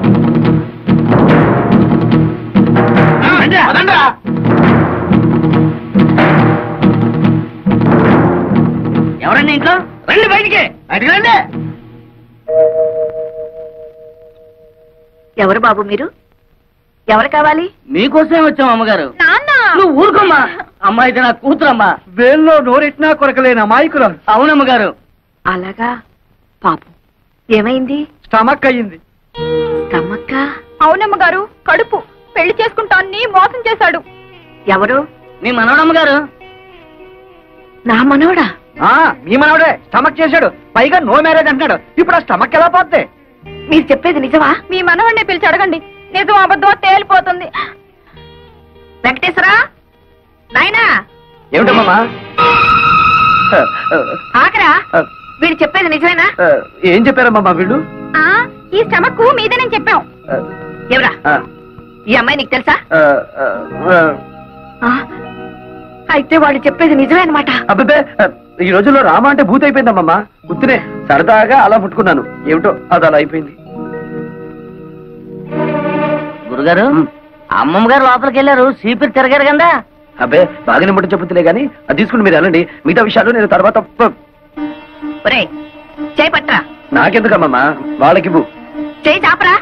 ఎవరండి ఇంట్లో రండి బయటికి బయటికి రండి ఎవరు బాబు మీరు ఎవరు కావాలి మీకోసమే వచ్చాం అమ్మగారు నాన్న నువ్వు ఊరుకోమ్మా అమ్మ అయితే నా కూతురమ్మా వేల్లో నోరెట్నా కొరకలేని అమాయకురాలు అవునమ్మగారు అలాగా పాపం ఏమైంది స్టమక్ అయ్యింది తమ్మక్క అవునమ్మ గారు కడుపు పెళ్లి చేసుకుంటాన్ని మోసం చేశాడు ఎవరు మీ మనవడమ్మగారు నా మనవడా ఆ మీ మనవడే స్టమక్ చేశాడు పైగా నో మ్యారేజ్ అంటున్నాడు ఇప్పుడు ఆ స్టమక్ ఎలా పోద్ది మీరు చెప్పేది నిజమా మీ మనవడిని పిలిచి అడగండి నిజం అబద్ధం తేలిపోతుంది వెంకటేశ్వరా నాయనా ఏమిటమ్మా ఆకరా వీడు చెప్పేది నిజమేనా ఏం చెప్పారమ్మా వీళ్ళు ఆ ఈ స్టమక్ మీదేనని చెప్పాం ఎవరా ఈ అమ్మాయి నీకు తెలుసా ఆ, అయితే వాడు చెప్పేది నిజమే అనమాట అబ్బే ఈ రోజుల్లో రామ అంటే భూత అయిపోయిందమ్మా గుర్తునే సరదాగా అలా ముట్టుకున్నాను ఏమిటో అది అలా అయిపోయింది గురుగారు అమ్మమ్మ గారు లోపలికి వెళ్ళారు సీపీరు తిరగారు కదా అబ్బే బాగానే ముట్ట చెప్పుతులే గానీ అది తీసుకుని మీరు వెళ్ళండి మిగతా విషయాలు నేను తర్వాత ప- ఒరే చేయి పట్రా నాకెందుకమ్మా వాళ్ళకి ఇవ్వు. చేయి చాపరా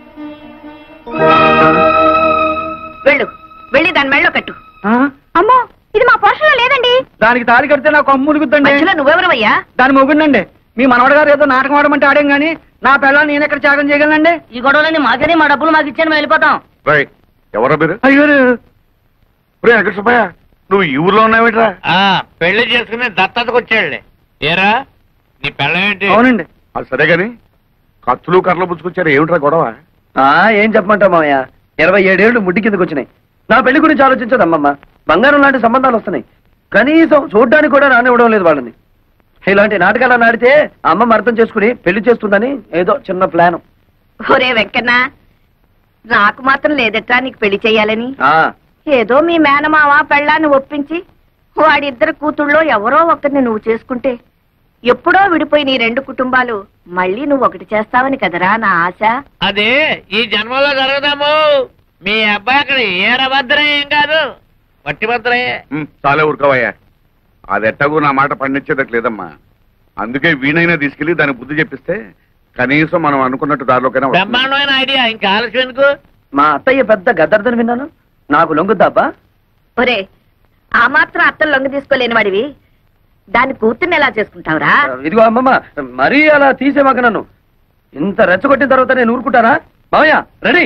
వెళ్ళు వెళ్ళి దాని మెళ్ళో కట్టు అమ్మో ఇది మా పోషణలో లేదండి దానికి తాళి కడితే నాకు అమ్ములుగుద్దండి మధ్యలో నువ్వెవరవయ్యా దాని మొగుండండి మీ మనవడ గారు ఏదో నాటకం ఆడమంటే ఆడేం గానీ నా పిల్లలు నేను ఎక్కడ త్యాగం చేయగలనండి ఈ గొడవలన్నీ మాకని మా డబ్బులు మాకు ఇచ్చాను మేము వెళ్ళిపోతాం రై ఎవరా మీరు అయ్యో రే వెంకట సుబ్బయ్య నువ్వు ఈ ఊర్లో ఉన్నావేట్రా ఆ పెళ్లి చేసుకుని దత్తతకు వచ్చాడులే ఏరా నీ పెళ్ళమేంటి అవునండి అది సరే గాని కత్తులు కర్రలు పుచ్చుకొచ్చారు ఏమిట్రా గొడవ ఆ ఏం చెప్పమంటావు మామయ్య ఇరవై ఏడేళ్లు ముడ్డి కిందకు వచ్చినాయి నా పెళ్లి గురించి ఆలోచించదు అమ్మమ్మ బంగారం లాంటి సంబంధాలు వస్తున్నాయి కనీసం చూడ్డానికి కూడా రానివ్వడం లేదు వాళ్ళని ఇలాంటి నాటకాలు నాడితే అమ్మమ్మ అర్థం చేసుకుని పెళ్లి చేస్తుందని ఏదో చిన్న ప్లాన్ ఒరే వెంకన్న నాకు మాత్రం లేదట్రా నీకు పెళ్లి చెయ్యాలని ఆ ఏదో మీ మేనమావ పెళ్ళాన్ని ఒప్పించి వాడిద్దరు కూతుళ్ళో ఎవరో ఒకరిని నువ్వు చేసుకుంటే ఎప్పుడో విడిపోయి నీ రెండు కుటుంబాలు మళ్ళీ నువ్వు ఒకటి చేస్తావని కదరా నా ఆశ అది ఈ జన్మలో జరగదాము మీ అబ్బాయి అక్కడ ఏరభద్రం ఏం కాదు వట్టి భద్రయ్యే ఉమ్, చాలే ఊరుకోవయ్యా అది ఎట్టగూ నా మాట పండించేదట్ లేదమ్మా అందుకే వీణైనా తీసుకెళ్లి దానికి బుద్ధి చెప్పిస్తే కనీసం మనం అనుకున్నట్టు దారిలోకైనా వస్తుంది. బ్రహ్మాండమైన ఐడియా ఇంకా ఆలస్యం ఎందుకు మా అత్తయ్య పెద్ద గద్దర్దని విన్నాను నాకు లొంగుద్దాబ్బా ఒరే ఆ మాత్రం అత్తలు లొంగ తీసుకోలేని వాడివి దాని కూతుర్ని ఎలా చేసుకుంటావురా ఇదిగో అమ్మమ్మ మరీ అలా తీసేమాక నన్ను ఇంత రెచ్చగొట్టిన తర్వాత నేను ఊరుకుంటానా మామయ్య రెడీ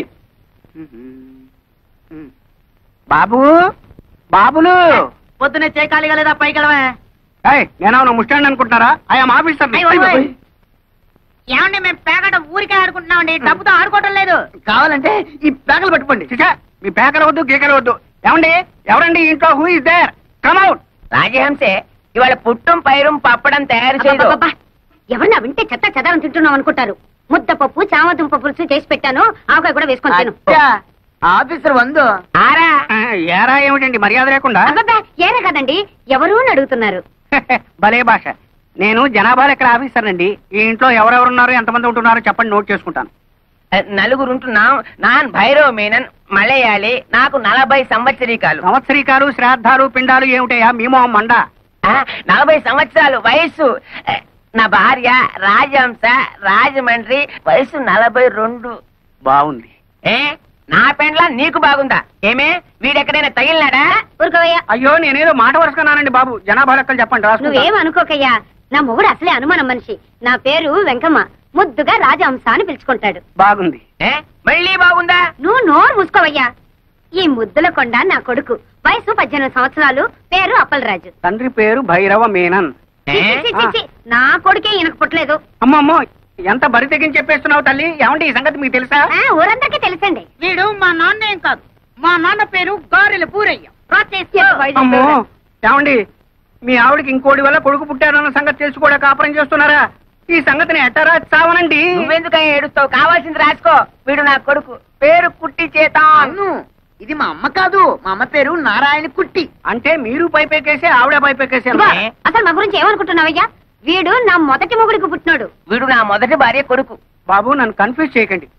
బాబు బాబులు పొద్దునే చేయి ఖాళీగా లేదా పైకి వెళ్ళవే నేనేమన్నా ముస్టాండ్ అనుకుంటారా ఐఎమ్ ఆఫీసర్ ఏమండి మేము పేకట ఊరికే ఆడుకుంటున్నామండి డబ్బుతో ఆడుకోవటం లేదు కావాలంటే ఈ పేకలు పట్టుకోండి చిచా మీ పేకలు వద్దు గీకలు వద్దు ఏమండి ఎవరండి ఇంట్లో హూ ఇస్ దేర్ కమౌట్ రాజహంసే ఇవాళ పుట్టం పైరం పప్పడం తయారు చేయదు అబ్బబ్బబ్బా. ఎవరన్నా వింటే చెత్త చెదారం తింటున్నాం అనుకుంటారు ముద్దపప్పు చామదుంప పులుసు చేసి పెట్టాను ఆవకాయ కూడా వేసుకొని తిను ఆఫీసర్ వందు ఆరా ఏరా ఏమిటండి మర్యాద లేకుండా అబ్బబ్బా, ఏనే కదండి ఎవరు అని అడుగుతున్నారు భలే భాష నేను జనాభా లెక్కల ఆఫీసర్ అండి ఈ ఇంట్లో ఎవరెవరు ఉన్నారు ఎంతమంది ఉంటున్నారో చెప్పండి నోట్ చేసుకుంటాను నలుగురు ఉంటున్నాం నాన్ భైరవ మీనన్ మలయాళి నాకు నలభై సంవత్సరీకాలు సంవత్సరీకాలు శ్రాద్ధాలు పిండాలు ఏమిటయా మేము మండ ఆ, నలభై సంవత్సరాలు వయస్సు ఆ, నా భార్య రాజహంస రాజమండ్రి వయసు నలభై రెండు బాగుంది ఏ నా పెండ్ల నీకు బాగుందా ఏమే వీడెక్కడైనా తగిలినాడా ఊరుకోవయ్యా అయ్యో నేనేదో మాట వరుసకున్నానండి బాబు జనాభా లెక్కలు చెప్పండి రాసుకుంటా. నువ్వేం అనుకోకయ్యా నా మొగుడు అసలే అనుమానం మనిషి నా పేరు వెంకమ్మ ముద్దుగా రాజహంస అని పిలుచుకుంటాడు బాగుంది ఏ మళ్ళీ బాగుందా నువ్వు నోరు మూసుకోవయ్యా ఈ ముద్దుల కొండ నా కొడుకు వయసు పద్దెనిమిది సంవత్సరాలు పేరు అప్పలరాజు తండ్రి పేరు భైరవ మేనన్ ఏ? చి, చి, చి, నా కొడుకే ఈయనకు పుట్టలేదు అమ్మమ్మో ఎంత బరి తెగించి చెప్పేస్తున్నావు తల్లి ఏమండి ఈ సంగతి మీకు తెలుసా ఆ, ఊరందరికీ తెలుసండి వీడు మా నాన్న ఏం కాదు మా నాన్న పేరు గారెల పూరయ్య అమ్మో ఏమండి మీ ఆవిడకి ఇంకోటి వల్ల కొడుకు పుట్టారన్న సంగతి తెలుసు కూడా కాపురం చేస్తున్నారా ఈ సంగతిని ఎట్టారా చావనండి నువ్వెందుకని ఏడుస్తావు కావాల్సింది రాసుకో వీడు నా కొడుకు పేరు కుట్టి చేత ఇది మా అమ్మ కాదు మా అమ్మ పేరు నారాయణ కుట్టి అంటే మీరు పైపెక్కేసి ఆవిడ పైపెక్కేసి ఇదిగో, అసలు మా గురించి ఏమనుకుంటున్నావయ్యా వీడు నా మొదటి మొగుడికి పుట్టినాడు వీడు నా మొదటి భార్య కొడుకు బాబు నన్ను కన్ఫ్యూజ్ చేయకండి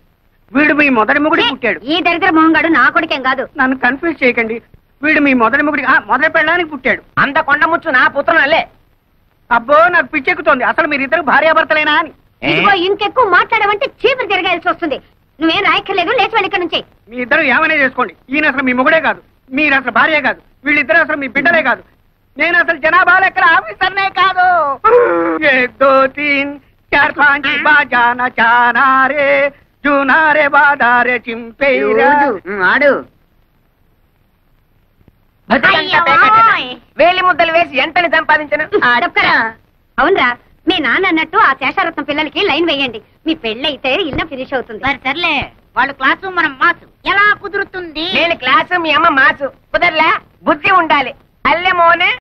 వీడు మీ మొదటి మొగుడి పుట్టాడు ఈ దరిద్ర మొహంగాడు నా కొడుకేం కాదు నన్ను కన్ఫ్యూజ్ చేయకండి వీడు మీ మొదటి మొగుడి ఆ, మొదటి పెళ్ళడానికి పుట్టాడు అంత కొండ ముచ్చు నా పుత్రనల్లే అబ్బో నాకు పిచ్చెక్కుతోంది అసలు మీరిద్దరు భార్యాభర్తలేనా అని ఇదిగో ఇంకెక్కువ మాట్లాడమంటే చీపురు తిరగాల్సి వస్తుంది నువ్వేం రాయక్కర్లేదు లేచి వెళ్ళి ఇక్కడ నుంచి మీ ఇద్దరు ఏమైనా చేసుకోండి ఈయన అసలు మీ మొగుడే కాదు మీరు అసలు భార్య కాదు వీళ్ళిద్దరు అసలు మీ బిడ్డలే కాదు నేను అసలు జనాభా లెక్కల ఆఫీసర్నే కాదు ఏక్ దో తీన్ చార్ పాంచ్ బాజానా చానా రే జూనారే బాదారే చింపేరా ఆడు అయ్యో, ఓయ్. వేలి ముద్దలు వేసి ఎంతని సంపాదించను చెప్తారా అవునరా మీ నాన్న అన్నట్టు ఆ శేషారత్నం పిల్లలకి లైన్ వేయండి మీ పెళ్ళైతే ఇల్లు ఫినిష్ అవుతుంది సర్లే వాళ్ళు క్లాసు మనం మాసు ఎలా కుదురుతుంది నేను క్లాసు మీ అమ్మ మాసు కుదరలే బుద్ధి ఉండాలి అల్లె మోనే